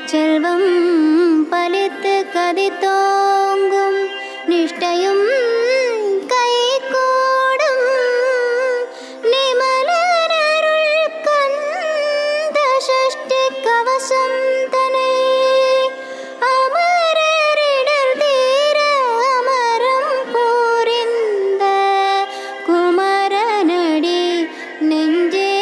செல்வம் பலித்து கதித்தோங்கும் நிஷ்டையும் கைகூடும் நிமலரருள் கந்த சஷ்டி கவசம் தனை அமரரிடர் தீர அமரம் பூரிந்த குமரனடி நெஞ்சே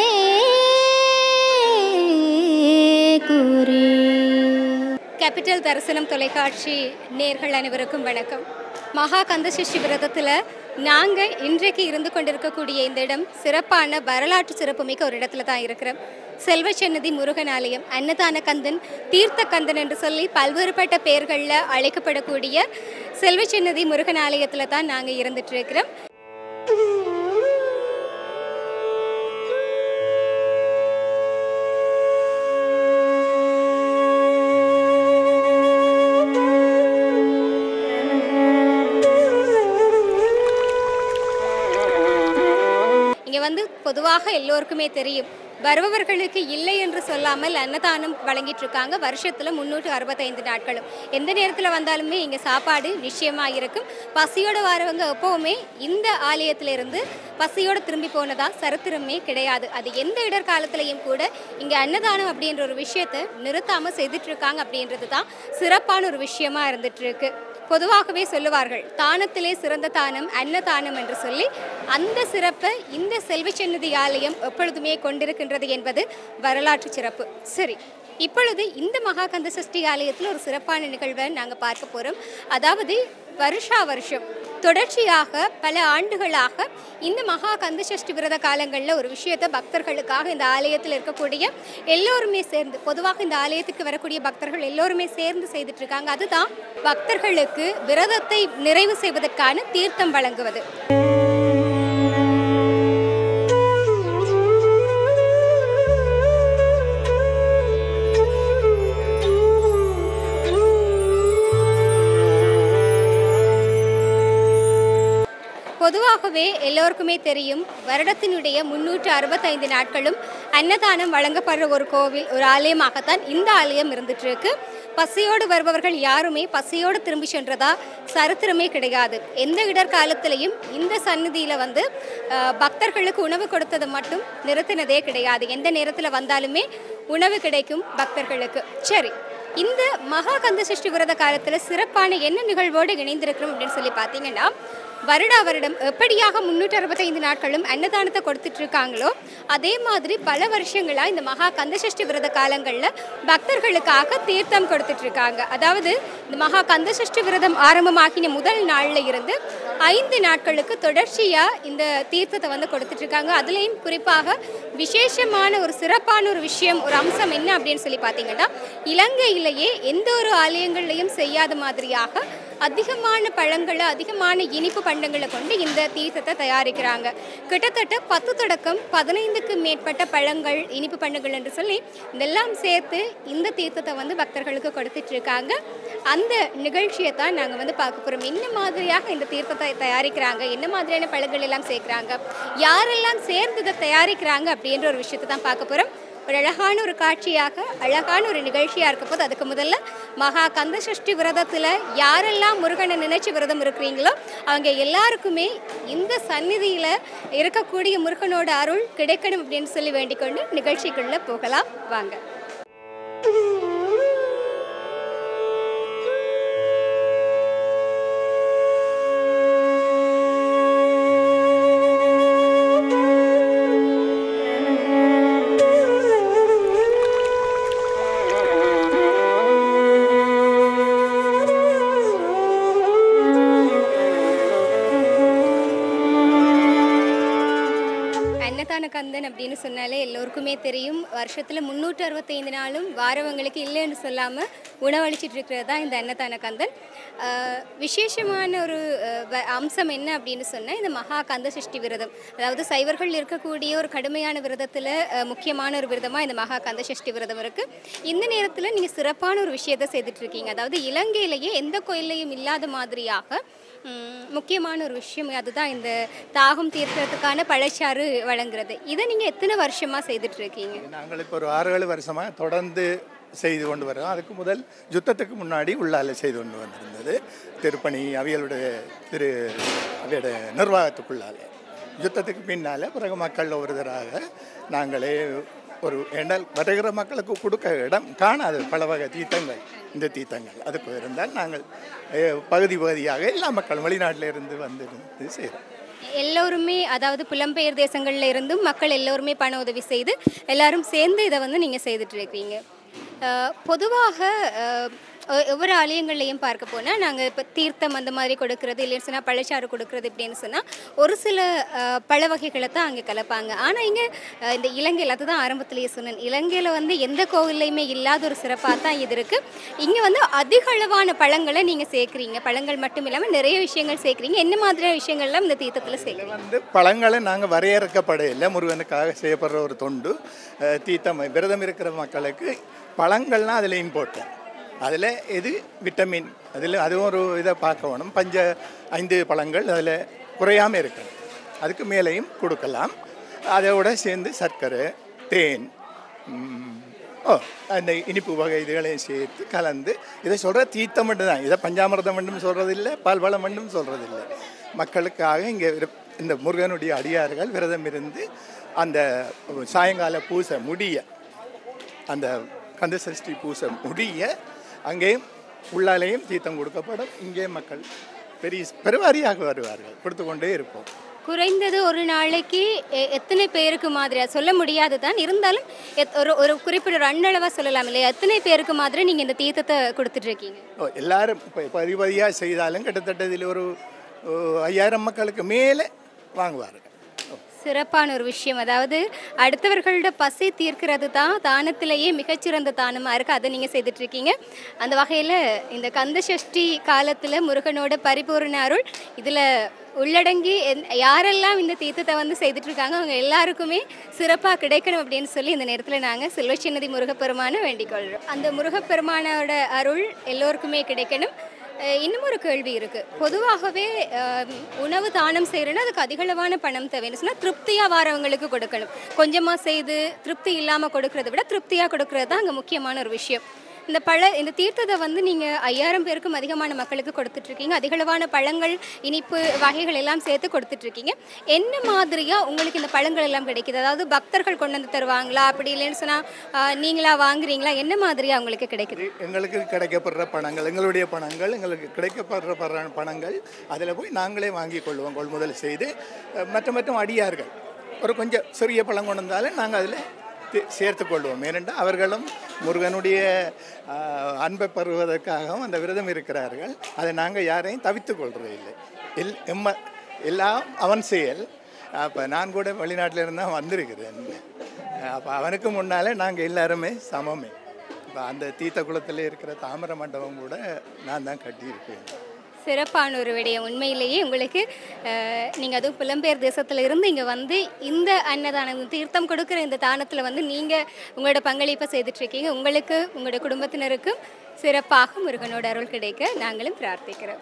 கூறே கேபிட்டல் தரிசனம் தொலைக்காட்சி நேர்கள் அனைவருக்கும் வணக்கம் மகா கந்தசஷ்டி விரதத்தில் நாங்கள் இன்றைக்கு இருந்து கொண்டிருக்கக்கூடிய இந்த இடம் சிறப்பான வரலாற்று சிறப்புமிக்க ஒரு இடத்துல தான் இருக்கிறோம் செல்வச்சன்னதி முருகன் ஆலயம் அன்னதான கந்தன் தீர்த்த கந்தன் என்று சொல்லி பல்வேறுபட்ட பெயர்களில் அழைக்கப்படக்கூடிய செல்வச்சன்னதி முருகன் ஆலயத்தில் தான் நாங்கள் இருந்துட்டு இருக்கிறோம் இங்கே வந்து பொதுவாக எல்லோருக்குமே தெரியும் வருபவர்களுக்கு இல்லை என்று சொல்லாமல் அன்னதானம் வழங்கிட்டு இருக்காங்க வருஷத்தில் முந்நூற்று அறுபத்தைந்து நாட்களும் எந்த நேரத்தில் வந்தாலுமே இங்கே சாப்பாடு நிச்சயமாக இருக்கும் பசியோடு வரவங்க எப்போவுமே இந்த ஆலயத்திலிருந்து பசியோடு திரும்பி போனதா சரித்திரமே கிடையாது அது எந்த இடர்காலத்திலையும் கூட இங்கே அன்னதானம் அப்படின்ற ஒரு விஷயத்தை நிறுத்தாமல் செய்துட்டு இருக்காங்க அப்படின்றது தான் சிறப்பான ஒரு விஷயமா இருந்துட்டு இருக்கு பொதுவாகவே சொல்லுவார்கள் தானத்திலே சிறந்த தானம் அன்னதானம் என்று சொல்லி அந்த சிறப்பை இந்த செல்வச்சன்னதி ஆலயம் எப்பொழுதுமே கொண்டிருக்கின்றது என்பது வரலாற்று சிறப்பு சரி இப்பொழுது இந்த மகா கந்த சஷ்டி ஆலயத்தில் ஒரு சிறப்பான நிகழ்வை நாங்கள் பார்க்க போகிறோம் அதாவது வருஷா வருஷம் தொடர்ச்சியாக பல ஆண்டுகளாக இந்த மகா கந்த சஷ்டி விரத காலங்களில் ஒரு விஷயத்தை பக்தர்களுக்காக இந்த ஆலயத்தில் இருக்கக்கூடிய எல்லோருமே சேர்ந்து பொதுவாக இந்த ஆலயத்துக்கு வரக்கூடிய பக்தர்கள் எல்லோருமே சேர்ந்து செய்துட்டு இருக்காங்க அதுதான் பக்தர்களுக்கு விரதத்தை நிறைவு செய்வதற்கான தீர்த்தம் வழங்குவது பொதுவாகவே எல்லோருக்குமே தெரியும் வருடத்தினுடைய முன்னூற்று அறுபத்தைந்து நாட்களும் அன்னதானம் வழங்கப்படுற ஒரு கோவில் ஒரு ஆலயமாகத்தான் இந்த ஆலயம் இருந்துட்டு இருக்கு பசியோடு வருபவர்கள் யாருமே பசியோடு திரும்பி சென்றதா சரித்திரமே கிடையாது எந்த இடர்காலத்திலையும் இந்த சந்நிதியில் வந்து அஹ், பக்தர்களுக்கு உணவு கொடுத்தது மட்டும் நிறுத்தினதே கிடையாது எந்த நேரத்தில் வந்தாலுமே உணவு கிடைக்கும் பக்தர்களுக்கு சரி இந்த மகா கந்த சஷ்டி விரத காலத்தில் சிறப்பான என்ன நிகழ்வோடு இணைந்திருக்கிறோம் அப்படின்னு சொல்லி பார்த்தீங்கன்னா வருடா வருடம் எப்படியாக முன்னூற்றி அறுபத்தைந்து நாட்களும் அன்னதானத்தை கொடுத்துட்டு இருக்காங்களோ அதே மாதிரி பல வருஷங்களாக இந்த மகா கந்தசஷ்டி விரத காலங்களில் பக்தர்களுக்காக தீர்த்தம் கொடுத்துட்டு இருக்காங்க அதாவது இந்த மகா கந்தசஷ்டி விரதம் ஆரம்பமாகின முதல் நாளில் இருந்து ஐந்து நாட்களுக்கு தொடர்ச்சியாக இந்த தீர்த்தத்தை வந்து கொடுத்துட்டு இருக்காங்க அதுலேயும் குறிப்பாக விசேஷமான ஒரு சிறப்பான ஒரு விஷயம் ஒரு அம்சம் என்ன அப்படின்னு சொல்லி பார்த்தீங்கன்னா இலங்கையிலேயே எந்த ஒரு ஆலயங்கள்லையும் செய்யாத மாதிரியாக அதிகமான பழங்களை அதிகமான இனிப்பு பண்டங்களை கொண்டு இந்த தீர்த்தத்தை தயாரிக்கிறாங்க கிட்டத்தட்ட பத்து தொடக்கம் பதினைந்துக்கு மேற்பட்ட பழங்கள் இனிப்பு பண்டங்கள் என்று சொல்லி இதெல்லாம் சேர்த்து இந்த தீர்த்தத்தை வந்து பக்தர்களுக்கு கொடுத்துட்டு இருக்காங்க அந்த நிகழ்ச்சியை தான் நாங்கள் வந்து பார்க்க போகிறோம் என்ன மாதிரியாக இந்த தீர்த்தத்தை தயாரிக்கிறாங்க என்ன மாதிரியான பழங்கள் எல்லாம் சேர்க்குறாங்க யாரெல்லாம் சேர்ந்து இதை தயாரிக்கிறாங்க அப்படின்ற ஒரு விஷயத்தை தான் பார்க்க போகிறோம் ஒரு அழகான ஒரு காட்சியாக அழகான ஒரு நிகழ்ச்சியாக இருக்க போது அதுக்கு முதல்ல மகா கந்த சஷ்டி விரதத்தில் யாரெல்லாம் முருகனை நினைச்சு விரதம் இருக்கிறீங்களோ அவங்க எல்லாருக்குமே இந்த சந்நிதியில் இருக்கக்கூடிய முருகனோட அருள் கிடைக்கணும் அப்படின்னு சொல்லி வேண்டிக்கொண்டு நிகழ்ச்சிக்குள்ளே போகலாம் வாங்க அன்னதான கந்தன் அப்படின்னு சொன்னாலே எல்லோருக்குமே தெரியும் வருஷத்தில் முந்நூற்று அறுபத்தைந்து நாளும் வாரவங்களுக்கு இல்லைன்னு சொல்லாமல் உணவளிச்சிட்டு இருக்கிறது தான் இந்த அன்னதான கந்தன் ஆஹ் விசேஷமான ஒரு ஆஹ் வ- அம்சம் என்ன அப்படின்னு சொன்னால் இந்த மகா கந்த சஷ்டி விரதம் அதாவது சைவர்கள் இருக்கக்கூடிய ஒரு கடுமையான விரதத்தில் முக்கியமான ஒரு விரதமாக இந்த மகா கந்த சஷ்டி விரதம் இருக்குது இந்த நேரத்தில் நீங்கள் சிறப்பான ஒரு விஷயத்தை செய்துட்டு இருக்கீங்க அதாவது இலங்கையிலேயே எந்த கோயில்லையும் இல்லாத மாதிரியாக ம், முக்கியமான ஒரு விஷயம் அதுதான் இந்த தாகம் தீர்க்கிறதுக்கான பழச்சாறு வழங்குறது இதை நீங்கள் எத்தனை வருஷமாக செய்துட்டு இருக்கீங்க நாங்கள் இப்போ ஒரு ஆறு ஏழு வருஷமாக தொடர்ந்து செய்து கொண்டு வரோம் அதுக்கு முதல் யுத்தத்துக்கு முன்னாடி உள்ளால செய்து கொண்டு வந்திருந்தது திருப்பணி அவியலுடைய திரு அவையோட நிர்வாகத்துக்குள்ளால யுத்தத்துக்கு பின்னால் பிறகு மக்கள் ஒருதராக நாங்களே ஒரு என்றால் வருகிற மக்களுக்கு கொடுக்க இடம் காணாது பல வகை தீர்த்தங்கள் இந்த தீர்த்தங்கள் அதுக்கு இருந்தால் நாங்கள் அஹ், பகுதி பகுதியாக எல்லா மக்களும் வெளிநாட்டில் இருந்து வந்து இருந்து செய்கிறோம் எல்லோருமே அதாவது புலம்பெயர் தேசங்கள்ல இருந்தும் மக்கள் எல்லோருமே பண உதவி செய்து எல்லாரும் சேர்ந்து இதை வந்து நீங்கள் செய்துட்டு இருக்கீங்க அஹ், பொதுவாக அஹ், ஒ- ஒவ்வொரு ஆலயங்கள்லையும் பார்க்க போனால் நாங்கள் இப்போ தீர்த்தம் அந்த மாதிரி கொடுக்கறது இல்லைன்னு சொன்னால் பழச்சாறு கொடுக்கறது இப்படின்னு சொன்னால் ஒரு சில அஹ், பழ வகைகளை தான் அங்கே கலப்பாங்க ஆனால் இங்கே இந்த இலங்கையில் அதுதான் ஆரம்பத்திலேயே சொன்னேன் இலங்கையில் வந்து எந்த கோவில்லையுமே இல்லாத ஒரு சிறப்பாக தான் இது இருக்குது இங்கே வந்து அதிக அளவான பழங்களை நீங்கள் சேர்க்குறீங்க பழங்கள் மட்டும் இல்லாமல் நிறைய விஷயங்கள் சேர்க்குறீங்க என்ன மாதிரியான விஷயங்கள்லாம் இந்த தீர்த்தத்தில் சேர்க்குறீங்க இதில் வந்து பழங்களை நாங்கள் வரையறுக்கப்படையில்லை முருகனுக்காக செய்யப்படுற ஒரு தொண்டு அஹ், தீர்த்தம் விரதம் இருக்கிற மக்களுக்கு பழங்கள்லாம் அதில் இம்போர்ட்டன் அதில் எது விட்டமின் அதில் அதுவும் ஒரு இதை பார்க்க வேணும் பஞ்ச ஐந்து பழங்கள் அதில் குறையாமல் இருக்கணும் அதுக்கு மேலேயும் கொடுக்கலாம் அதோட சேர்ந்து சர்க்கரை தேன் ம், ஓ அந்த இனிப்பு வகை இதுகளையும் சேர்த்து கலந்து இதை சொல்கிற தீர்த்தம் மட்டும் தான் இதை பஞ்சாமிர்தம் மட்டும் சொல்கிறது இல்லை பால்வளம் மட்டும் சொல்கிறது இல்லை மக்களுக்காக இங்கே இந்த முருகனுடைய அடியார்கள் விரதம் இருந்து அந்த சாயங்கால பூசை முடிய அந்த கந்தசஷ்டி பூசை முடிய அங்கேயும் உள்ளாலேயும் தீர்த்தம் கொடுக்கப்படும் இங்கே மக்கள் பெரிய பெருவாரியாக வருவார்கள் கொடுத்து கொண்டே இருப்போம் குறைந்தது ஒரு நாளைக்கு எ- எத்தனை பேருக்கு மாதிரியா சொல்ல முடியாது தான் இருந்தாலும் எத்- ஒரு ஒரு குறிப்பிட்ட ஒரு அண்ணளவாக சொல்லலாம் இல்லையா எத்தனை பேருக்கு மாதிரி நீங்கள் இந்த தீர்த்தத்தை கொடுத்துட்டு இருக்கீங்க ஓ, எல்லாரும் இப்போ பதிபதியாக செய்தாலும் கிட்டத்தட்ட இதில் ஒரு ஓ, ஐயாயிரம் மக்களுக்கு மேலே வாங்குவார்கள் ஓ. சிறப்பான ஒரு விஷயம் அதாவது அடுத்தவர்களோட பசி தீர்க்கிறது தான் தானத்திலேயே மிகச்சிறந்த தானமாக இருக்குது அதை நீங்கள் செய்துட்டு இருக்கீங்க அந்த வகையில் இந்த கந்த சஷ்டி காலத்தில் முருகனோட பரிபூர்ண அருள் இதில் உள்ளடங்கி என்- யாரெல்லாம் இந்த தீர்த்தத்தை வந்து செய்துட்டு இருக்காங்க அவங்க எல்லாருக்குமே சிறப்பாக கிடைக்கணும் அப்படின்னு சொல்லி இந்த நேரத்தில் நாங்கள் சில்வச்சின்னதி முருகப்பெருமானை வேண்டிக் கொள்கிறோம் அந்த முருகப்பெருமானோட அருள் எல்லோருக்குமே கிடைக்கணும் அஹ் இன்னும் ஒரு கேள்வி இருக்கு பொதுவாகவே அஹ், உணவு தானம் செய்யறேன்னா அதுக்கு அதிகளவான பணம் தேவைன்னு சொன்னா திருப்தியா வாரவங்களுக்கு கொடுக்கணும் கொஞ்சமா செய்து திருப்தி இல்லாம கொடுக்கறத விட திருப்தியா கொடுக்கறது தான் அங்க முக்கியமான ஒரு விஷயம் இந்த பழ இந்த தீர்த்தத்தை வந்து நீங்க ஐயாயிரம் பேருக்கும் அதிகமான மக்களுக்கு கொடுத்துட்டு இருக்கீங்க அதிகளவான பழங்கள் இனிப்பு வகைகள் எல்லாம் சேர்த்து கொடுத்துட்டு இருக்கீங்க என்ன மாதிரியா உங்களுக்கு இந்த பழங்கள் எல்லாம் கிடைக்குது அதாவது பக்தர்கள் கொண்டு வந்து தருவாங்களா அப்படி இல்லைன்னு சொன்னா அஹ், நீங்களா வாங்குறீங்களா என்ன மாதிரியா உங்களுக்கு கிடைக்குது எங்களுக்கு கிடைக்கப்படுற பணங்கள் எங்களுடைய பணங்கள் எங்களுக்கு கிடைக்கப்படுற பர- பணங்கள் அதில் போய் நாங்களே வாங்கி கொள்வோம் கொள்முதல் செய்து அஹ், மற்ற மற்றும் அடியார்கள் ஒரு கொஞ்சம் சிறிய பழம் கொண்டு வந்தாலும் நாங்கள் அதில் சேர்த்து கொள்வோம் ஏனென்றால் அவர்களும் முருகனுடைய ஆஹ், அன்பை பெறுவதற்காகவும் அந்த விரதம் இருக்கிறார்கள் அதை நாங்கள் யாரையும் தவித்து கொள்றது இல்லை எல் எம்ம எல்லாம் அவன் செயல் அப்போ நான் கூட வெளிநாட்டில் இருந்தால் வந்திருக்கிறேன் அப்போ அவனுக்கு முன்னாலே நாங்கள் எல்லாருமே சமமே இப்போ அந்த தீர்த்த குளத்தில் இருக்கிற தாமிர மண்டபம் கூட நான் தான் கட்டியிருப்பேன் சிறப்பான ஒரு விடயம் உண்மையிலேயே உங்களுக்கு நீங்கள் அதுவும் புலம்பெயர் தேசத்துல இருந்து இங்கே வந்து இந்த அன்னதானம் தீர்த்தம் கொடுக்குற இந்த தானத்தில் வந்து நீங்கள் உங்களோட பங்களிப்பை செய்துட்டு இருக்கீங்க உங்களுக்கு உங்களோட குடும்பத்தினருக்கும் சிறப்பாக முருகனோட அருள் கிடைக்க நாங்களும் பிரார்த்திக்கிறோம்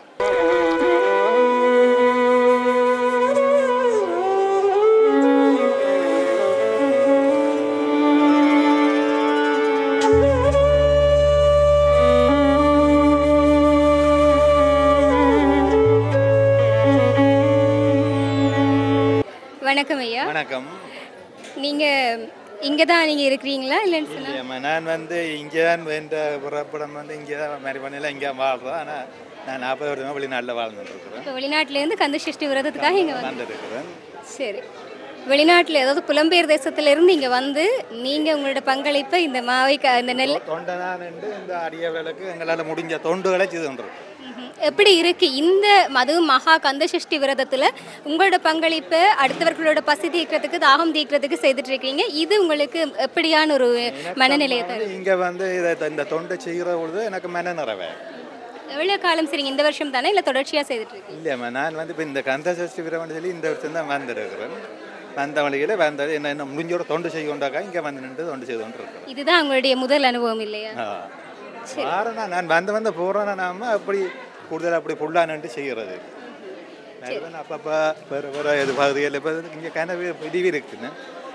வணக்கம் ஐயா வணக்கம் நீங்கள் இங்கே தான் நீங்கள் இருக்கிறீங்களா இல்லைன்னு சொன்னா இல்லையம்மா நான் வந்து இங்கே தான் என்ற புறப்படம் வந்து இங்கே தான் மாதிரி பண்ணல இங்கே வாழ்கிறோம் ஆனால் நான் நாற்பது வருஷமாக வெளிநாட்டில் வாழ்ந்துட்டுருக்குறேன் இப்போ வெளிநாட்டிலேருந்து கந்த சஷ்டி விரதத்துக்காக இங்கே வந்து வந்துருக்குறேன் சரி வெளிநாட்டில் ஏதாவது புலம்பெயர் தேசத்துல இருந்து இங்கே வந்து நீங்கள் உங்களோட பங்களிப்பை இந்த மாவை க- இந்த நெல் தொண்டனான் என்று இந்த அடியவர்களுக்கு எங்களால் முடிஞ்ச தொண்டுகளை செய்து கொண்டிருக்கோம் ம்ஹும். எப்படி இருக்கு இந்த மது மகா கந்த சஷ்டி விரதத்தில் உங்களோட பங்களிப்பை அடுத்தவர்களோட பசி தீர்க்கிறதுக்கு தாகம் தீர்க்கிறதுக்கு செய்துட்டு இருக்கீங்க இது உங்களுக்கு எப்படியான ஒரு மனநிலையை தரும் இங்கே வந்து இதை இந்த தொண்டை செய்கிற பொழுது எனக்கு மன நிறைவே எவ்வளோ காலம் சரிங்க இந்த வருஷம் தானே இல்லை தொடர்ச்சியாக செய்துட்டு இருக்கீங்க இல்லையம்மா நான் வந்து இப்போ இந்த கந்த சஷ்டி விரவன் சொல்லி இந்த வருஷம் தான் வந்திருக்கிறேன் வந்த வழியில் வந்தது என்ன என்ன முடிஞ்சோட தொண்டு செய்ய கொண்டாக்கா இங்கே வந்து நின்று தொண்டு செய்து கொண்டு இருக்கிறேன் இதுதான் உங்களுடைய முதல் அனுபவம் இல்லையா வாரனா நான் வந்து வந்து போகிறேன்னா நாம அப்படி கூடுதல் அப்படி ஃபுல்லானு செய்கிறது அப்பப்போ வேறு வேறு இது பகுதிகளில் இப்போ இங்கே கனவு விடிவு இருக்குன்னு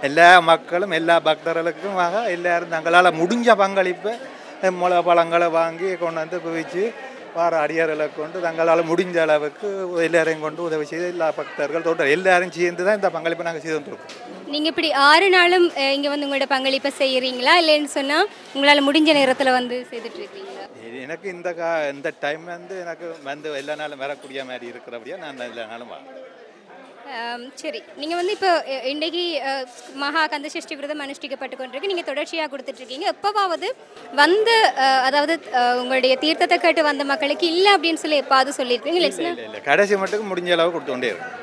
எல்லா மக்களும் எல்லா பக்தர்களுக்கும் ஆக எல்லாரும் தங்களால் முடிஞ்ச பங்களிப்பை முளை பழங்களை வாங்கி கொண்டு வந்து குவிச்சு வார அடியார்களை கொண்டு தங்களால் முடிஞ்ச அளவுக்கு எல்லாரையும் கொண்டு உதவி செய்து எல்லா பக்தர்கள் தோட்டம் எல்லாரும் சேர்ந்து தான் இந்த பங்களிப்பை நாங்கள் செய்து வந்துருக்கோம் நீங்க இப்படி ஆறு நாளும் அஹ், இங்க வந்து உங்களோட பங்களிப்பை செய்யறீங்களா இல்லைன்னு சொன்னா உங்களால முடிஞ்ச நேரத்துல வந்து செய்துட்டு இருக்கீங்களா இது எனக்கு இந்த கா இந்த டைம் வந்து எனக்கு வந்து எல்லா நாளும் வரக்கூடிய மாதிரி இருக்கிறபடியா நான் எல்லா நாளும் வாங்க ஆம், சரி நீங்கள் வந்து இப்போ அஹ், இன்றைக்கு அஹ், மகா கந்தசஷ்டி விரதம் அனுஷ்டிக்கப்பட்டு கொண்டிருக்கு நீங்கள் தொடர்ச்சியாக கொடுத்துட்ருக்கீங்க எப்போவாவது வந்த அஹ், அதாவது அஹ், உங்களுடைய தீர்த்தத்தை கேட்டு வந்த மக்களுக்கு இல்லை அப்படின்னு சொல்லி எப்பாவது சொல்லியிருக்கீங்க இல்லை இல்லை இல்லை கடைசி மட்டும் முடிஞ்ச அளவு கொடுத்து கொண்டே இருக்கும்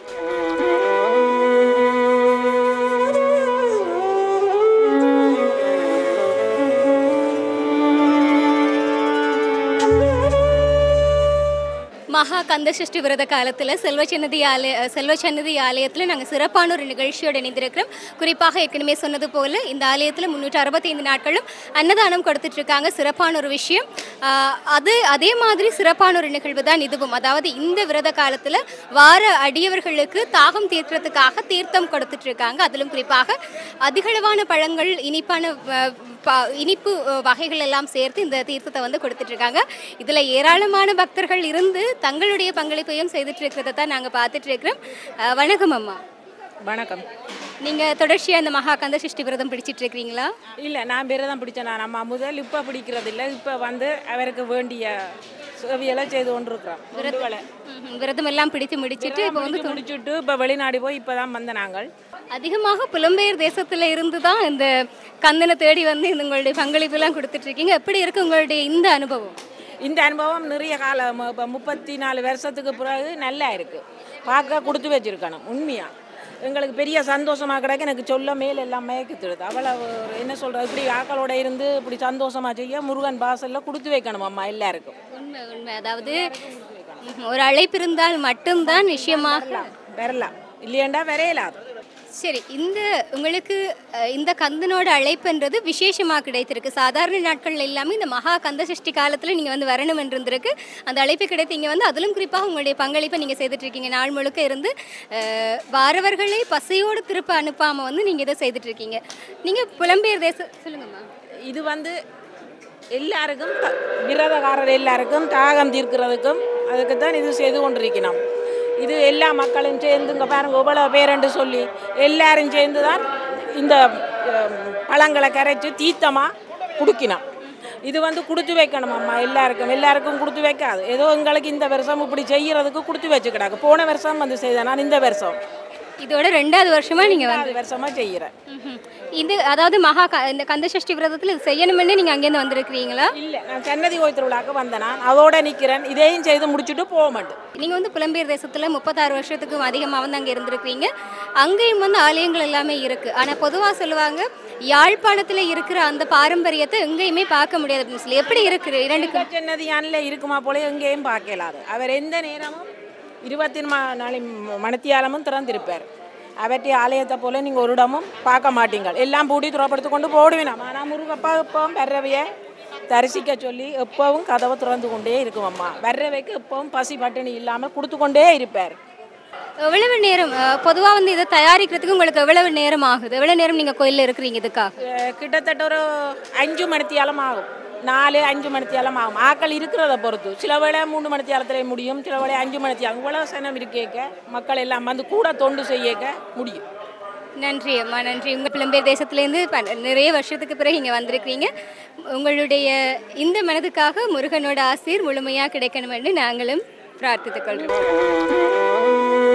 மகா கந்தசஷ்டி விரத காலத்தில் செல்வச்சன்னதி ஆலய செல்வச்சன்னதி ஆலயத்தில் நாங்கள் சிறப்பான ஒரு நிகழ்ச்சியோடு இணைந்திருக்கிறோம் குறிப்பாக ஏற்கனவே சொன்னது போல் இந்த ஆலயத்தில் முந்நூற்றி அறுபத்தைந்து நாட்களும் அன்னதானம் கொடுத்துட்டு இருக்காங்க சிறப்பான ஒரு விஷயம் ஆஹ் அது அதே மாதிரி சிறப்பான ஒரு நிகழ்வு தான் இதுவும் அதாவது இந்த விரத காலத்தில் வார அடியவர்களுக்கு தாகம் தீர்க்கிறதுக்காக தீர்த்தம் கொடுத்துட்டு இருக்காங்க அதிலும் குறிப்பாக அதிகளவான பழங்கள் இனிப்பான அஹ், ப- இனிப்பு அஹ், வகைகள் எல்லாம் சேர்த்து இந்த தீர்த்தத்தை வந்து கொடுத்துட்டு இருக்காங்க இதில் ஏராளமான பக்தர்கள் இருந்து தங்களுடைய பங்களிப்பையும் செய்துட்டு இருக்கிறத தான் நாங்கள் பார்த்துட்டு இருக்கிறோம் அஹ், வணக்கம் அம்மா வணக்கம் நீங்கள் தொடர்ச்சியாக இந்த மகா கந்த சஷ்டி விரதம் பிடிச்சிட்டு இருக்கிறீங்களா இல்லை நான் பேரை தான் பிடிச்சேன் நான் நம்ம முதல் இப்போ பிடிக்கிறது இல்லை இப்போ வந்து அவருக்கு வேண்டிய சேவையெல்லாம் செய்து கொண்டிருக்கிறோம் வேலை ம்ஹும். விரதம் எல்லாம் பிடித்து முடிச்சிட்டு இப்போ வந்து முடிச்சு முடிச்சுட்டு இப்போ வெளிநாடு போய் இப்போ தான் வந்த நாங்கள் அதிகமாக புலம்பெயர் தேசத்தில் இருந்து தான் இந்த கந்தனை தேடி வந்து இந்த உங்களுடைய பங்களிப்பெல்லாம் கொடுத்துட்டு இருக்கீங்க எப்படி இருக்கு உங்களுடைய இந்த அனுபவம் இந்த அனுபவம் நிறைய காலம் இப்போ முப்பத்தி நாலு வருஷத்துக்கு பிறகு நல்லா இருக்கு பார்க்க கொடுத்து வச்சிருக்கணும் உண்மையா எங்களுக்கு பெரிய சந்தோஷமா கிடக்கு எனக்கு சொல்ல மேல் எல்லாம் மயக்கத்துடுது அவ்வளவு ஒரு என்ன சொல்றது இப்படி ஆக்களோட இருந்து இப்படி சந்தோஷமா செய்ய முருகன் வாசல்ல கொடுத்து வைக்கணும் அம்மா எல்லாருக்கும் உண்மை உண்மை அதாவது ம்ஹும். ஒரு அழைப்பு இருந்தால் மட்டும்தான் விஷயமாக வரலாம் இல்லையண்டா வரையலாது சரி இந்த உங்களுக்கு அஹ், இந்த கந்தனோட அழைப்புன்றது விசேஷமாக கிடைத்திருக்கு சாதாரண நாட்கள் எல்லாமே இந்த மகா கந்த சஷ்டி காலத்தில் நீங்கள் வந்து வரணும் என்று இருந்திருக்கு அந்த அழைப்பு கிடைத்து இங்கே வந்து அதிலும் குறிப்பாக உங்களுடைய பங்களிப்பை நீங்கள் செய்துட்டு இருக்கீங்க நாள் முழுக்க இருந்து அஹ், வாரவர்களை பசையோடு திருப்ப அனுப்பாமல் வந்து நீங்கள் இதை செய்துட்டு இருக்கீங்க நீங்கள் புலம்பெயர் தேச சொல்லுங்கம்மா இது வந்து எல்லாருக்கும் த- விரதகாரர் எல்லாருக்கும் தாகம் தீர்க்கிறதுக்கும் அதுக்கு தான் இது செய்து கொண்டிருக்கணும் இது எல்லா மக்களும் சேர்ந்து இங்கே பாருங்க இவ்வளோ பேரண்டு சொல்லி எல்லாரும் சேர்ந்து தான் இந்த அஹ், பழங்களை கரைச்சி தீர்த்தமாக குடிக்கணும் இது வந்து கொடுத்து வைக்கணும் அம்மா எல்லாருக்கும் எல்லாருக்கும் கொடுத்து வைக்காது ஏதோ எங்களுக்கு இந்த வருஷம் இப்படி செய்யறதுக்கு கொடுத்து வச்சுக்கிடாங்க போன வருஷம் வந்து செய்தேன் நான் இந்த வருஷம் இதோட ரெண்டாவது வருஷமாக நீங்கள் வந்து அது வருஷமாக செய்கிறேன் ம்ஹும். இது அதாவது மகா க- இந்த கந்த சஷ்டி விரதத்தில் இது செய்யணுமென்னு நீங்கள் அங்கேருந்து வந்திருக்கிறீங்களா இல்லை நான் சன்னதி கோயில் திருவிழாக்கு வந்தேன் நான் அதோட நிற்கிறேன் இதையும் செய்து முடிச்சுட்டு போக மாட்டேன் நீங்கள் வந்து புலம்பெயர் தேசத்தில் முப்பத்தாறு வருஷத்துக்கும் அதிகமாக வந்து அங்கே இருந்திருக்கிறீங்க அங்கேயும் வந்து ஆலயங்கள் எல்லாமே இருக்குது ஆனால் பொதுவாக சொல்லுவாங்க யாழ்ப்பாணத்தில் இருக்கிற அந்த பாரம்பரியத்தை எங்கேயுமே பார்க்க முடியாது அப்படின்னு சொல்லி எப்படி இருக்குது இரண்டுக்கு சன்னதி அணில் இருக்குமா போல எங்கேயும் பார்க்கலாது அவர் எந்த நேரமும் இருபத்தி நாலு மணித்தியாலமும் திறந்திருப்பார் அவற்றை ஆலயத்தை போல நீங்கள் ஒரு இடமும் பார்க்க மாட்டீங்க எல்லாம் பூட்டி துறப்படுத்து கொண்டு போடுவேன் ஆனால் முருகப்பா எப்பவும் வர்றவைய தரிசிக்க சொல்லி எப்பவும் கதவை திறந்து கொண்டே இருக்கும் அம்மா வர்றவைக்கு எப்பவும் பசி பட்டினி இல்லாமல் கொடுத்து கொண்டே இருப்பார் எவ்வளவு நேரம் பொதுவாக வந்து இதை தயாரிக்கிறதுக்கு உங்களுக்கு எவ்வளவு நேரம் ஆகுது எவ்வளவு நேரம் நீங்கள் கோயிலில் இருக்கிறீங்க இதுக்காக அஹ் கிட்டத்தட்ட ஒரு அஞ்சு மணித்தியாலம் ஆகும் நாலு அஞ்சு மணித்தியாலம் ஆகும் ஆக்கள் இருக்கிறத பொறுத்து சில வேளை மூணு மணித்தியாலத்தில் முடியும் சில வேளை அஞ்சு மணித்தியாலம் இவ்வளோ சனம் இருக்கேக்க மக்கள் எல்லாம் வந்து கூட தொண்டு செய்யக்க முடியும் நன்றி அம்மா நன்றி உங்கள் புலம்பெயர் தேசத்துலேருந்து ப- நிறைய வருஷத்துக்கு பிறகு இங்கே வந்திருக்கிறீங்க உங்களுடைய இந்த மனதுக்காக முருகனோட ஆசீர் முழுமையாக கிடைக்கணும் என்று நாங்களும் பிரார்த்தித்துக் கொள்கிறோம்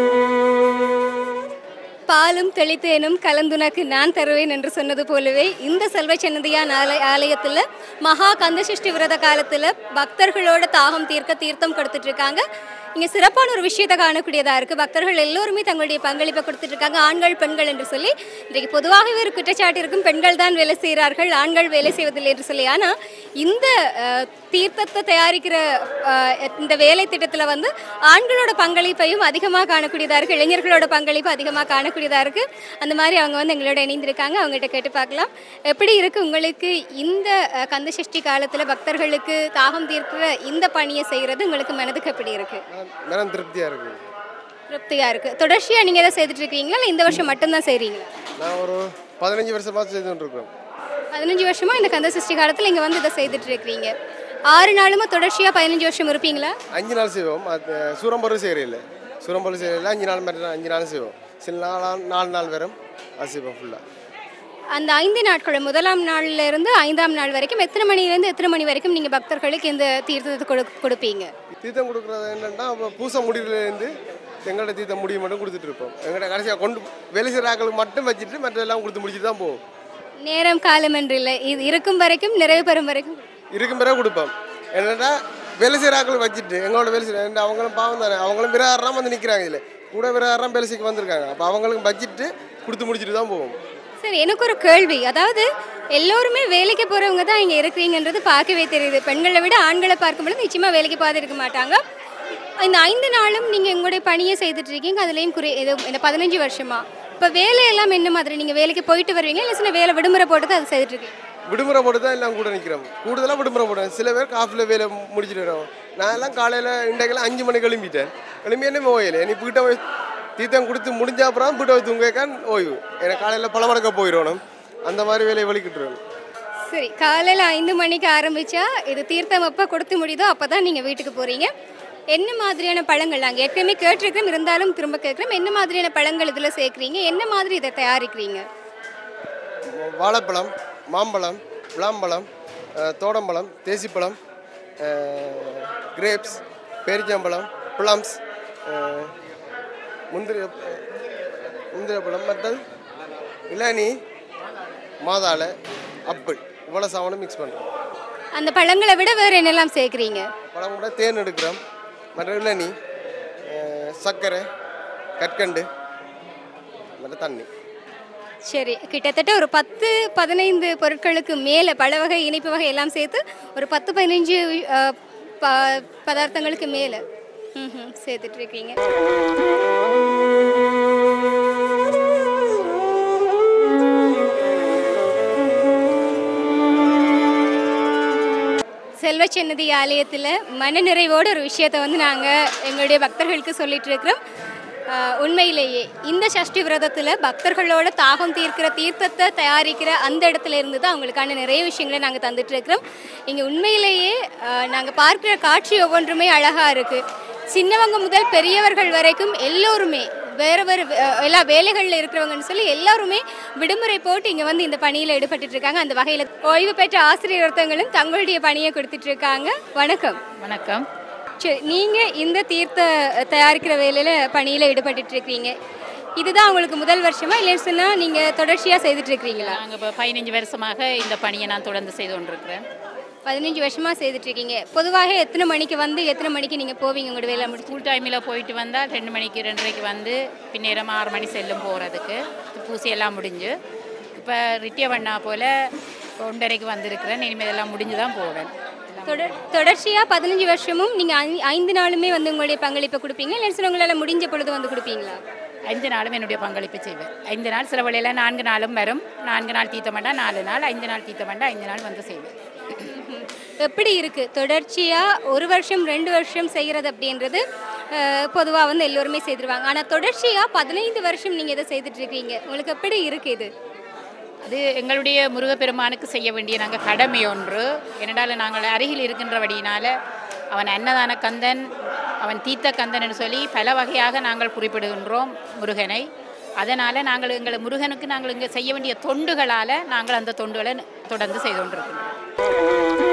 பாலும் தெளித்தேனும் கலந்துனக்கு நான் தருவேன் என்று சொன்னது போலவே இந்த செல்வ சன்னதியான் ஆலய ஆலயத்தில் மகா கந்தசஷ்டி விரத காலத்தில் பக்தர்களோட தாகம் தீர்க்க தீர்த்தம் கொடுத்துட்டு இருக்காங்க இங்கே சிறப்பான ஒரு விஷயத்தை காணக்கூடியதாக இருக்குது பக்தர்கள் எல்லோருமே தங்களுடைய பங்களிப்பை கொடுத்துட்டு இருக்காங்க ஆண்கள் பெண்கள் என்று சொல்லி இன்றைக்கு பொதுவாகவே ஒரு குற்றச்சாட்டு இருக்கும் பெண்கள் தான் வேலை செய்கிறார்கள் ஆண்கள் வேலை செய்வதில்லை என்று சொல்லி ஆனால் இந்த அஹ், தீர்த்தத்தை தயாரிக்கிற அஹ், இந்த வேலை திட்டத்தில் வந்து ஆண்களோட பங்களிப்பையும் அதிகமாக காணக்கூடியதாக இருக்குது இளைஞர்களோட பங்களிப்பு அதிகமாக காணக்கூடியதாக இருக்குது அந்த மாதிரி அவங்க வந்து எங்களோட இணைந்திருக்காங்க அவங்ககிட்ட கேட்டு பார்க்கலாம் எப்படி இருக்குது உங்களுக்கு இந்த அஹ், கந்தசஷ்டி காலத்தில் பக்தர்களுக்கு தாகம் தீர்க்கிற இந்த பணியை செய்கிறது உங்களுக்கு மனதுக்கு எப்படி இருக்குது மனம் திருப்தியாக இருக்குது திருப்தியாக இருக்குது தொடர்ச்சியாக நீங்கள் எதை செய்துட்டு இருக்கீங்களா இல்லை இந்த வருஷம் மட்டும்தான் செய்கிறீங்களா நான் ஒரு பதினஞ்சு வருஷமாக செய்து கொண்டிருக்கோம் பதினஞ்சு வருஷமா இந்த கந்த சஷ்டி காலத்தில் இங்கே வந்து இதை செய்துட்டு இருக்கிறீங்க ஆறு நாளுமே தொடர்ச்சியாக பதினஞ்சு வருஷம் இருப்பீங்களா அஞ்சு நாள் செய்வோம் அது சூரம்பரு செய்கிறீல்ல சூரம்பரு செய்கிறீல்ல அஞ்சு நாள் மாதிரி அஞ்சு நாள் செய்வோம் சில நாள் நாலு நாள் வரும் அது செய்வோம் ஃபுல்லாக அந்த ஐந்து நாட்கள் முதலாம் நாள்ல இருந்து ஐந்தாம் நாள் வரைக்கும் எத்தனை மணிலேருந்து எத்தனை மணி வரைக்கும் நீங்கள் பக்தர்களுக்கு இந்த தீர்த்தத்தை கொடு கொடுப்பீங்க தீர்த்தம் கொடுக்குறது என்னென்னா பூசை முடிவுலேருந்து எங்கள்கிட்ட தீர்த்தம் முடிவு மட்டும் கொடுத்துட்டு இருப்போம் எங்கள்கிட்ட கடைசியாக கொண்டு வேலை செய்கிற ஆட்களுக்கு மட்டும் வச்சுட்டு மற்ற எல்லாம் கொடுத்து முடிச்சுட்டு தான் போவோம் நேரம் காலம் என்று இல்லை இது இருக்கும் வரைக்கும் நிறைவு பெறும் வரைக்கும் இருக்கும் பிறகு கொடுப்போம் என்னென்னா வேலை செய்கிற ஆட்கள் வச்சுட்டு எங்களோட வேலை செய்கிற அவங்களும் பாவம் தானே அவங்களும் விரகாரம் வந்து நிற்கிறாங்க இதில் கூட விரகாரம் வேலை செய்ய வந்திருக்காங்க அப்போ அவங்களுக்கு வச்சுட்டு கொடுத்து முடிச்சுட்டு தான் போவோம் சரி எனக்கு ஒரு கேள்வி அதாவது எல்லோருமே வேலைக்கு போகிறவங்க தான் இங்கே இருக்கிறீங்கன்றது பார்க்கவே தெரியுது பெண்களை விட ஆண்களை பார்க்கும்போது நிச்சயமாக வேலைக்கு பார்த்து இருக்க மாட்டாங்க இந்த ஐந்து நாளும் நீங்கள் உங்களுடைய பணியை செய்துட்டு இருக்கீங்க அதுலேயும் குறி இது இந்த பதினஞ்சு வருஷமா இப்போ வேலையெல்லாம் என்ன மாதிரி நீங்கள் வேலைக்கு போயிட்டு வருவீங்க இல்லை சில வேலை விடுமுறை போட்டு தான் அதை செய்துட்டு இருக்கீங்க விடுமுறை போட்டு தான் எல்லாம் கூட நிற்கிறோம் கூடுதலாக விடுமுறை போடுவேன் சில பேர் காஃபில் வேலை முடிச்சுட்டு வரோம் நான் எல்லாம் காலையில் இன்றைக்கெல்லாம் அஞ்சு மணிக்கு கிளம்பிட்டேன் கிளம்பி என்ன ஓயலை நீ வீட்டை போய் தீர்த்தம் கொடுத்து முடிஞ்ச அப்புறம் வீட்டை போய் தூங்கக்கான் ஓய்வு எனக்கு காலையில் பல மடக்க போயிடணும் அந்த மாதிரி வேலையை வலிக்கிட்டுருவேன் சரி காலையில் ஐந்து மணிக்கு ஆரம்பிச்சா இது தீர்த்தம் எப்போ கொடுத்து முடியுதோ அப்போ தான் நீங்கள் வீட்டுக்கு போகிறீங்க என்ன மாதிரியான பழங்கள் நாங்கள் ஏற்கனவே கேட்டிருக்கிறோம் இருந்தாலும் திரும்ப கேட்குறோம் என்ன மாதிரியான பழங்கள் இதில் சேர்க்குறீங்க என்ன மாதிரி இதை தயாரிக்கிறீங்க வாழைப்பழம் மாம்பழம் விளாம்பழம் அஹ், தோடம்பழம் தேசிப்பழம் கிரேப்ஸ் பேரிச்சம்பழம் ப்ளம்ஸ் முந்திரி முந்திரி பழம் மற்றது இளநீ மாதாளை அப்பிள் இவ்வளோ சாமானும் மிக்ஸ் பண்ணுறோம் அந்த பழங்களை விட வேறு என்னெல்லாம் சேர்க்குறீங்க பழம் கூட தேன் எடுக்கிறோம் மற்ற இளநீ அஹ், சர்க்கரை கற்கண்டு மற்ற தண்ணி சரி கிட்டத்தட்ட ஒரு பத்து பதினைந்து பொருட்களுக்கு மேலே பல வகை இனிப்பு வகை எல்லாம் சேர்த்து ஒரு பத்து பதினஞ்சு அஹ், ப பதார்த்தங்களுக்கு மேலே ம் சேர்த்துட்டு இருக்கீங்க செல்வச்சன்னதி ஆலயத்தில் மனநிறைவோடு ஒரு விஷயத்தை வந்து நாங்கள் எங்களுடைய பக்தர்களுக்கு சொல்லிட்டு இருக்கிறோம் ஆஹ் உண்மையிலேயே இந்த சஷ்டி விரதத்தில் பக்தர்களோட தாகம் தீர்க்கிற தீர்த்தத்தை தயாரிக்கிற அந்த இடத்துல இருந்து தான் அவங்களுக்கான நிறைய விஷயங்களை நாங்கள் தந்துட்டு இருக்கிறோம் இங்கே உண்மையிலேயே நாங்கள் பார்க்குற காட்சி ஒவ்வொன்றுமே அழகாக இருக்குது சின்னவங்க முதல் பெரியவர்கள் வரைக்கும் எல்லோருமே வேறு வேறு வே- அஹ் எல்லா வேலைகளில் இருக்கிறவங்கன்னு சொல்லி எல்லாருமே விடுமுறை போட்டு இங்கே வந்து இந்த பணியில் ஈடுபட்டுட்டு இருக்காங்க அந்த வகையில் ஓய்வு பெற்ற ஆசிரியர் ஒருத்தவங்களும் தங்களுடைய பணியை கொடுத்துட்டு இருக்காங்க வணக்கம் வணக்கம் சரி நீங்கள் இந்த தீர்த்த தயாரிக்கிற வேலையில் பணியில் ஈடுபட்டுட்டு இருக்கிறீங்க இதுதான் உங்களுக்கு முதல் வருஷமா இல்லைன்னு சொன்னால் நீங்கள் தொடர்ச்சியாக செய்துட்டு இருக்கிறீங்களா நாங்கள் இப்போ பதினஞ்சு வருஷமாக இந்த பணியை நான் தொடர்ந்து செய்து கொண்டிருக்கிறேன் பதினஞ்சு வருஷமாக செய்துட்டு இருக்கீங்க பொதுவாக எத்தனை மணிக்கு வந்து எத்தனை மணிக்கு நீங்கள் போவீங்க உங்களோட வேலை முடிச்சு ஸ்கூல் டைமில் போயிட்டு வந்தால் ரெண்டு மணிக்கு ரெண்டரைக்கு வந்து பின்னேரம் ஆறு மணி செல்லும் போகிறதுக்கு பூசையெல்லாம் முடிஞ்சு இப்போ ரிட்டிய பண்ணா போல் ஒன்றரைக்கு வந்திருக்கிறேன் இனிமேல் எல்லாம் முடிஞ்சு தான் போவேன் தொடர் தொடர்ச்சியாக பதினஞ்சு வருஷமும் நீங்கள் ஐந்து நாளுமே வந்து உங்களுடைய பங்களிப்பை கொடுப்பீங்க இல்லைன்னு சொன்னால் உங்களால் முடிஞ்ச பொழுது வந்து கொடுப்பீங்களா ஐந்து நாளும் என்னுடைய பங்களிப்பு செய்வேன் ஐந்து நாள் சில வழியில் நான்கு நாளும் வரும் நான்கு நாள் தீத்த மாட்டா நாலு நாள் ஐந்து நாள் தீத்த மாட்டா ஐந்து நாள் வந்து செய்வேன் எப்படி இருக்கு தொடர்ச்சியா ஒரு வருஷம் ரெண்டு வருஷம் செய்யறது அப்படின்றது பொதுவாக வந்து எல்லோருமே செய்திருவாங்க ஆனால் தொடர்ச்சியா பதினைந்து வருஷம் நீங்க இதை செய்துட்டு இருக்கீங்க உங்களுக்கு எப்படி இருக்கு இது அது எங்களுடைய முருகப்பெருமானுக்கு செய்ய வேண்டிய நாங்கள் கடமை ஒன்று என்னடால் நாங்கள் அருகில் இருக்கின்றபடியினால அவன் அன்னதான கந்தன் அவன் தீத்த கந்தன் என்று சொல்லி பல வகையாக நாங்கள் குறிப்பிடுகின்றோம் முருகனை அதனால் நாங்கள் எங்களை முருகனுக்கு நாங்கள் இங்கே செய்ய வேண்டிய தொண்டுகளால் நாங்கள் அந்த தொண்டுகளை தொடர்ந்து செய்து கொண்டிருக்கிறோம்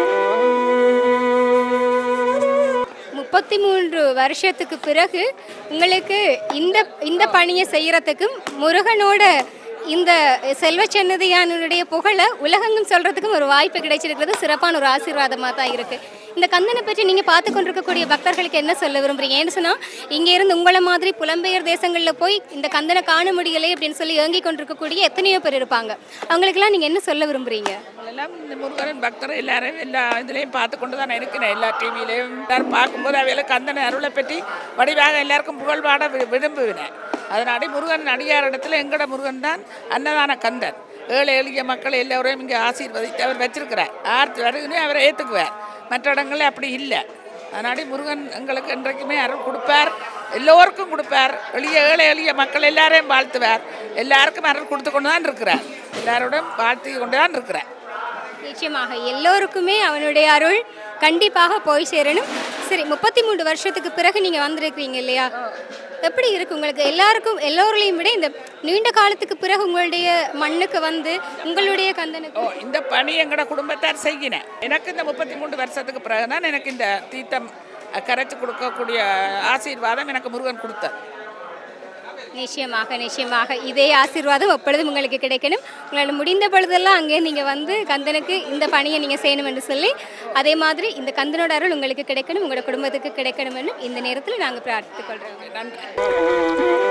முப்பத்தி மூன்று வருஷத்துக்கு பிறகு உங்களுக்கு இந்த இந்த பணியை செய்யறதுக்கும் முருகனோட இந்த செல்வச்சன்னதியானுடைய புகழை உலகெங்கும் சொல்றதுக்கும் ஒரு வாய்ப்பு கிடைச்சிருக்கிறது சிறப்பான ஒரு ஆசீர்வாதமாக தான் இருக்கு இந்த கந்தனை பற்றி நீங்க பார்த்து கொண்டிருக்கக்கூடிய பக்தர்களுக்கு என்ன சொல்ல விரும்புறீங்க ஏன்னு சொன்னா இங்க இருந்து உங்களை மாதிரி புலம்பெயர் தேசங்களில் போய் இந்த கந்தனை காண முடியலை அப்படின்னு சொல்லி ஏங்கி கொண்டிருக்கக்கூடிய எத்தனையோ பேர் இருப்பாங்க அவங்களுக்கெல்லாம் நீங்க என்ன சொல்ல விரும்புறீங்க எல்லாம் இந்த முருகன் பக்தர் எல்லாரும் எல்லா இதுலேயும் பார்த்து கொண்டு தான் இருக்கிறேன் எல்லா டிவிலையும் எல்லாரும் பார்க்கும்போது அவையில் கந்தனை அருளை பற்றி வடிவாக எல்லாருக்கும் புகழ் பாட வி- விரும்புவினேன் அதனாடி முருகன் அடியார் இடத்துல எங்கட முருகன் தான் அன்னதான கந்தன் ஏழை எளிய மக்கள் எல்லோரையும் இங்கே ஆசீர்வதித்து அவர் வச்சிருக்கிறார் ஆர்த்தி வருகனே அவரை ஏற்றுக்குவார் மற்ற இடங்களில் அப்படி இல்லை அதனாடி முருகன் எங்களுக்கு என்றைக்குமே அருள் கொடுப்பார் எல்லோருக்கும் கொடுப்பார் எளிய ஏழை எளிய மக்கள் எல்லாரையும் வாழ்த்துவார் எல்லாருக்கும் அருள் கொடுத்து கொண்டு தான் இருக்கிறார் எல்லாரோடும் வாழ்த்தி கொண்டு தான் இருக்கிறார் நிச்சயமாக எல்லோருக்குமே அவனுடைய அருள் கண்டிப்பாக போய் சேரணும் சரி முப்பத்தி மூன்று வருஷத்துக்கு பிறகு நீங்கள் வந்திருக்கிறீங்க இல்லையா எப்படி இருக்கு உங்களுக்கு எல்லாருக்கும் எல்லோரையும் விட இந்த நீண்ட காலத்துக்கு பிறகு உங்களுடைய மண்ணுக்கு வந்து உங்களுடைய கந்தனுக்கு ஓ இந்த பணி எங்களோட குடும்பத்தார் செய்கினேன் எனக்கு இந்த முப்பத்தி மூன்று வருஷத்துக்கு பிறகு தான் எனக்கு இந்த தீர்த்தம் அஹ், கரைச்சு கொடுக்கக்கூடிய ஆசீர்வாதம் எனக்கு முருகன் கொடுத்தார் நிச்சயமாக நிச்சயமாக இதே ஆசீர்வாதம் எப்பொழுதும் உங்களுக்கு கிடைக்கணும் உங்களால் முடிந்த பொழுதெல்லாம் அங்கே நீங்கள் வந்து கந்தனுக்கு இந்த பணியை நீங்கள் செய்யணும் என்று சொல்லி அதே மாதிரி இந்த கந்தனோட அருள் உங்களுக்கு கிடைக்கணும் உங்களோட குடும்பத்துக்கு கிடைக்கணும்னு இந்த நேரத்தில் நாங்கள் பிரார்த்தித்துக் கொள்கிறோம் நன்றி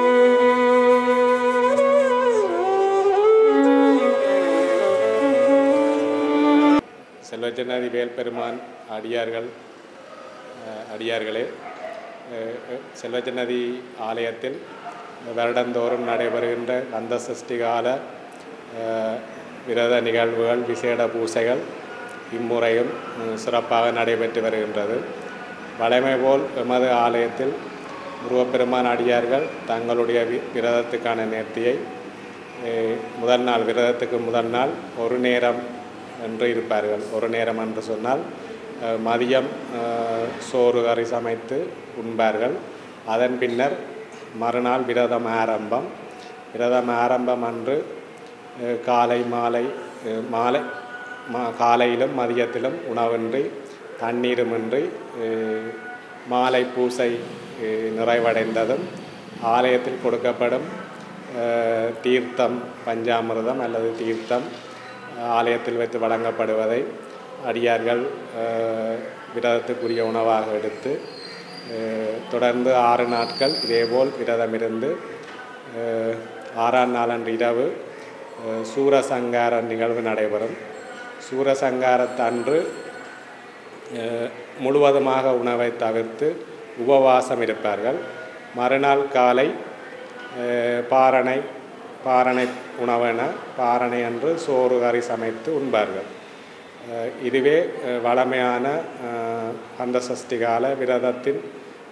செல்வஜனாதி வேல்பெருமான் அடியார்கள் அஹ், அடியார்களே அஹ், அஹ், செல்வஜனதி ஆலயத்தில் வருடந்தோறும் நடைபெறுகின்ற கந்த சஷ்டி கால அஹ், விரத நிகழ்வுகள் விசேட பூசைகள் இம்முறையும் உம், சிறப்பாக நடைபெற்று வருகின்றது வழமை போல் எமது ஆலயத்தில் முருகப்பெருமான் அடியார்கள் தங்களுடைய வி- விரதத்துக்கான நேர்த்தியை அஹ், முதல் நாள் விரதத்துக்கு முதல் நாள் ஒரு நேரம் என்று இருப்பார்கள் ஒரு நேரம் என்று சொன்னால் அஹ், மதியம் அஹ், சோறு கறி சமைத்து உண்பார்கள் அதன் பின்னர் மறுநாள் விரதம் ஆரம்பம் விரதம் ஆரம்பம் அன்று அஹ், காலை மாலை அஹ், மாலை மா காலையிலும் மதியத்திலும் உணவின்றி தண்ணீருமின்றி அஹ், மாலை பூசை அஹ், நிறைவடைந்ததும் ஆலயத்தில் கொடுக்கப்படும் அஹ், தீர்த்தம் பஞ்சாமிர்தம் அல்லது தீர்த்தம் ஆலயத்தில் வைத்து வழங்கப்படுவதை அடியார்கள் அஹ், விரதத்துக்குரிய உணவாக எடுத்து அஹ், தொடர்ந்து ஆறு நாட்கள் இதேபோல் விரதமிருந்து அஹ், ஆறாம் நாளன்று இரவு அஹ், சூரசங்கார நிகழ்வு நடைபெறும் சூரசங்காரத்தன்று அஹ், முழுவதுமாக உணவை தவிர்த்து உபவாசம் இருப்பார்கள் மறுநாள் காலை அஹ், பாரணை பாரணை உணவென பாரணை அன்று சோறு கறி சமைத்து உண்பார்கள் அஹ், இதுவே அஹ், வழமையான அஹ், கந்த சஷ்டி கால விரதத்தின்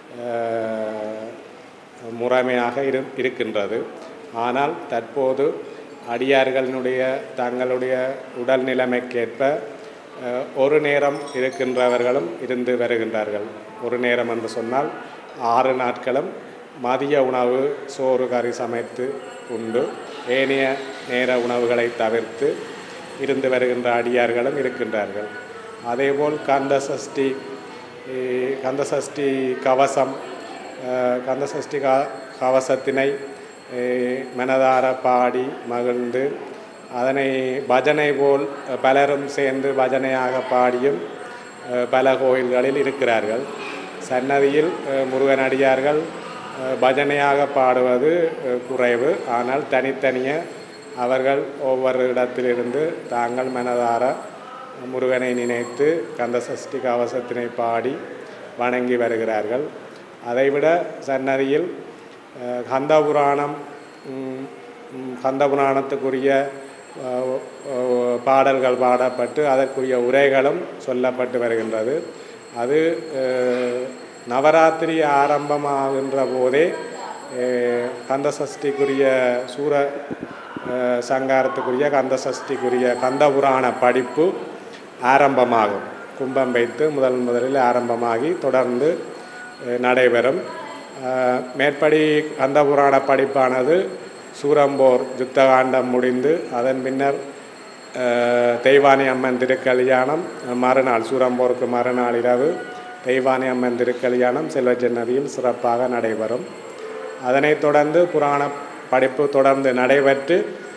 அஹ், முறைமையாக இரு இருக்கின்றது ஆனால் தற்போது அடியார்களினுடைய தங்களுடைய உடல் நிலைமைக்கேற்ப அஹ், ஒரு நேரம் இருக்கின்றவர்களும் இருந்து வருகின்றார்கள் ஒரு நேரம் என்று சொன்னால் ஆறு நாட்களும் மதிய உணவு சோறு கறி சமைத்து உண்டு ஏனைய நேர உணவுகளை தவிர்த்து இருந்து வருகின்ற அடியார்களும் இருக்கின்றார்கள் அதேபோல் கந்த சஷ்டி eh, கந்த சஷ்டி கவசம் அஹ், கந்த சஷ்டி க கவசத்தினை eh, மனதார பாடி மகிழ்ந்து அதனை பஜனை போல் பலரும் சேர்ந்து பஜனையாக பாடியும் அஹ், பல கோயில்களில் இருக்கிறார்கள் சன்னதியில் அஹ், முருகனடியார்கள் அஹ், பஜனையாக பாடுவது அஹ், குறைவு ஆனால் தனித்தனியே அவர்கள் ஒவ்வொரு இடத்திலிருந்து தாங்கள் மனதார முருகனை நினைத்து கந்த சஷ்டி கவசத்தினை பாடி வணங்கி வருகிறார்கள் அதைவிட சன்னதியில் அஹ், கந்த புராணம் ம், ம், கந்த புராணத்துக்குரிய அஹ், அஹ், பாடல்கள் பாடப்பட்டு அதற்குரிய உரைகளும் சொல்லப்பட்டு வருகின்றது அது அஹ், நவராத்திரி ஆரம்பமாகின்ற போதே அஹ், கந்த சஷ்டிக்குரிய சூர அஹ், சங்காரத்துக்குரிய கந்த சஷ்டிக்குரிய கந்த புராண படிப்பு ஆரம்பமாகும் கும்பம் வைத்து முதல் முதலில் ஆரம்பமாகி தொடர்ந்து அஹ், நடைபெறும் அஹ், மேற்படி கந்த புராண படிப்பானது சூரம்போர் யுத்தகாண்டம் முடிந்து அதன் பின்னர் அஹ், தெய்வானி அம்மன் திருக்கல்யாணம் மறுநாள் சூரம்போருக்கு மறுநாள் இரவு தெய்வானி அம்மன் திருக்கல்யாணம் செல்வஜன்னதியில் சிறப்பாக நடைபெறும் அதனைத் தொடர்ந்து புராண படிப்பு தொடர்ந்து நடைபெற்று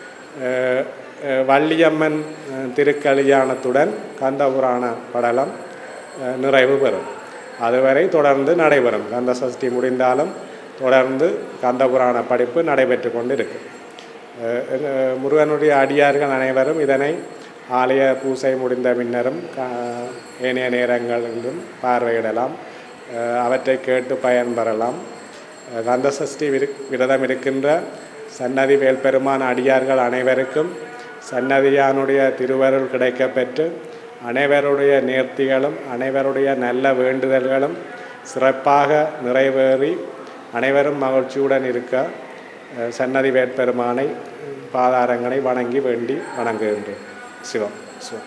அஹ், அஹ், வள்ளியம்மன் அஹ், திருக்கல்யாணத்துடன் கந்த புராண படலம் அஹ், நிறைவு பெறும் அதுவரை தொடர்ந்து நடைபெறும் கந்த சஷ்டி முடிந்தாலும் தொடர்ந்து கந்த புராண படிப்பு நடைபெற்று கொண்டு இருக்கு அஹ், அஹ், முருகனுடைய அடியார்கள் அனைவரும் இதனை ஆலய பூசை முடிந்த பின்னரும் க- ஏனைய நேரங்களிலும் பார்வையிடலாம் அஹ், அவற்றை கேட்டு பயன்பெறலாம் அஹ், கந்த சஷ்டி விரு விரதம் இருக்கின்ற சன்னதி வேல்பெருமான் அடியார்கள் அனைவருக்கும் சன்னதியானுடைய திருவருள் கிடைக்கப்பெற்று அனைவருடைய நேர்த்திகளும் அனைவருடைய நல்ல வேண்டுதல்களும் சிறப்பாக நிறைவேறி அனைவரும் மகிழ்ச்சியுடன் இருக்க அஹ், சன்னதி வேட்பெருமானை பாதாரங்களை வணங்கி வேண்டி வணங்குகின்றேன் சிவம் சிவம்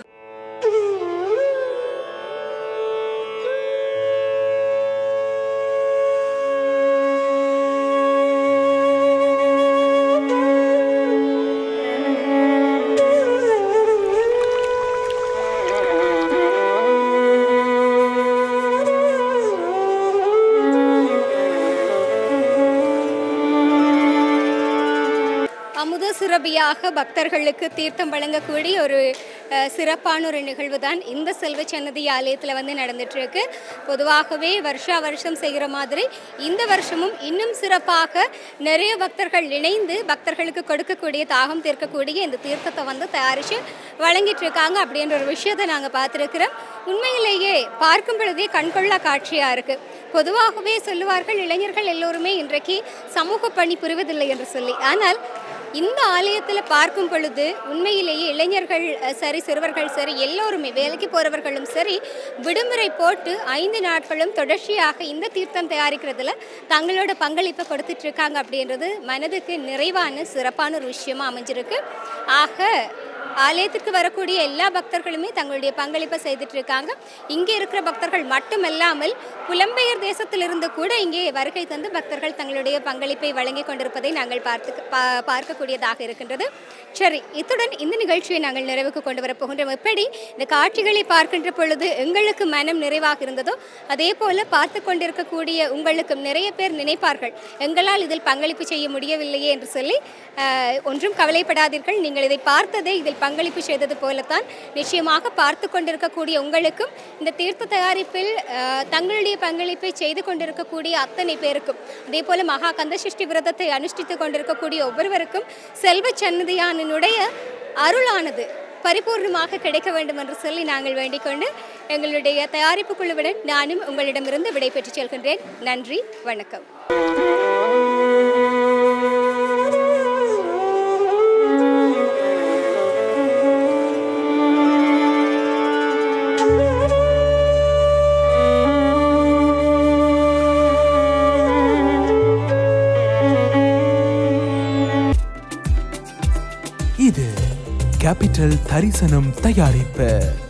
அமுத சுரபியாக பக்தர்களுக்கு தீர்த்தம் வழங்கக்கூடிய ஒரு அஹ், சிறப்பான ஒரு நிகழ்வு தான் இந்த செல்வ சன்னதி ஆலயத்தில் வந்து நடந்துட்டு இருக்கு பொதுவாகவே வருஷா வருஷம் செய்கிற மாதிரி இந்த வருஷமும் இன்னும் சிறப்பாக நிறைய பக்தர்கள் இணைந்து பக்தர்களுக்கு கொடுக்கக்கூடிய தாகம் தீர்க்கக்கூடிய இந்த தீர்த்தத்தை வந்து தயாரித்து வழங்கிட்டு இருக்காங்க அப்படின்ற ஒரு விஷயத்தை நாங்கள் பார்த்துருக்கிறோம் உண்மையிலேயே பார்க்கும் பொழுதே கண்கொள்ளா காட்சியாக இருக்குது பொதுவாகவே சொல்லுவார்கள் இளைஞர்கள் எல்லோருமே இன்றைக்கு சமூக பணி புரிவதில்லை என்று சொல்லி ஆனால் இந்த ஆலயத்தில் பார்க்கும் பொழுது உண்மையிலேயே இளைஞர்கள் அஹ், சரி சிறுவர்கள் சரி எல்லோருமே வேலைக்கு போகிறவர்களும் சரி விடுமுறை போட்டு ஐந்து நாட்களும் தொடர்ச்சியாக இந்த தீர்த்தம் தயாரிக்கிறதுல தங்களோட பங்களிப்பை கொடுத்துட்டு இருக்காங்க அப்படின்றது மனதுக்கு நிறைவான சிறப்பான ஒரு விஷயமா அமைஞ்சிருக்கு ஆக ஆலயத்துக்கு வரக்கூடிய எல்லா பக்தர்களுமே தங்களுடைய பங்களிப்பை செய்துட்டு இருக்காங்க இங்கே இருக்கிற பக்தர்கள் மட்டுமல்லாமல் புலம்பெயர் தேசத்திலிருந்து கூட இங்கே வருகை தந்து பக்தர்கள் தங்களுடைய பங்களிப்பை வழங்கி கொண்டிருப்பதை நாங்கள் பார்த்து பா- பார்க்கக்கூடியதாக இருக்கின்றது சரி இத்துடன் இந்த நிகழ்ச்சியை நாங்கள் நிறைவுக்கு கொண்டு வரப் போகின்றோம் எப்படி இந்த காட்சிகளை பார்க்கின்ற பொழுது எங்களுக்கு மனம் நிறைவாக இருந்ததோ அதே போல பார்த்து கொண்டிருக்கக்கூடிய உங்களுக்கும் நிறைய பேர் நினைப்பார்கள் எங்களால் இதில் பங்களிப்பு செய்ய முடியவில்லையே என்று சொல்லி ஆஹ், ஒன்றும் கவலைப்படாதீர்கள் நீங்கள் இதை பார்த்ததே இதில் பங்களிப்பு செய்தது போலத்தான் நிச்சயமாக பார்த்து கொண்டிருக்கக்கூடிய உங்களுக்கும் இந்த தீர்த்த தயாரிப்பில் ஆஹ், தங்களுடைய பங்களிப்பை செய்து கொண்டிருக்கக்கூடிய அத்தனை பேருக்கும் அதே போல மகா கந்த சஷ்டி விரதத்தை அனுஷ்டித்துக் கொண்டிருக்கக்கூடிய ஒவ்வொருவருக்கும் செல்வ சன்னதியானுடைய அருளானது பரிபூர்ணமாக கிடைக்க வேண்டும் என்று சொல்லி நாங்கள் வேண்டிக் கொண்டு எங்களுடைய தயாரிப்பு குழுவுடன் நானும் உங்களிடமிருந்து விடைபெற்றுச் செல்கின்றேன் நன்றி வணக்கம் இது கேபிட்டல் தரிசனம் தயாரிப்பு